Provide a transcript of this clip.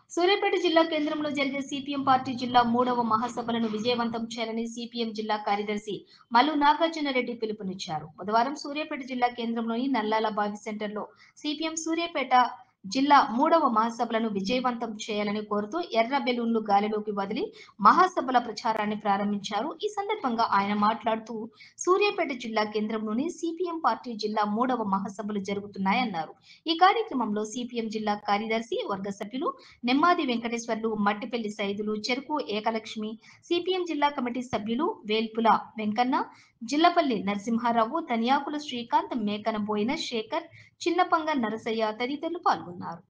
సూర్యాపేట జిల్లా కేంద్రంలో జరిగే సిపిఎం పార్టీ జిల్లా మూడవ మహాసభలను విజయవంతం చేయాలని సిపిఎం జిల్లా కార్యదర్శి మల్లు నాగార్జున రెడ్డి పిలుపునిచ్చారు బుధవారం సూర్యాపేట జిల్లా కేంద్రంలోని నల్లాల బావి సెంటర్లో సిపిఎం సూర్యాపేట జిల్లా మూడవ మహాసభలను విజయవంతం చేయాలని కోరుతూ ఎర్ర బెలూన్లు గాలిలోకి వదిలి మహాసభల ప్రచారాన్ని ప్రారంభించారు ఈ సందర్భంగా ఆయన మాట్లాడుతూ సూర్యాపేట జిల్లా కేంద్రంలోని సిపిఎం పార్టీ జిల్లా మూడవ మహాసభలు జరుగుతున్నాయన్నారు ఈ కార్యక్రమంలో సిపిఎం జిల్లా కార్యదర్శి వర్గ సభ్యులు నెమ్మాది వెంకటేశ్వర్లు మట్టిపల్లి సైదులు చెరుకు ఏకలక్ష్మి సిపిఎం జిల్లా కమిటీ సభ్యులు వేల్పుల వెంకన్న జిల్లపల్లి నరసింహారావు ధనియాకుల శ్రీకాంత్ మేకన బోయిన శేఖర్ చిన్నపంగ నరసయ్య తదితరులు పాల్గొన్నారు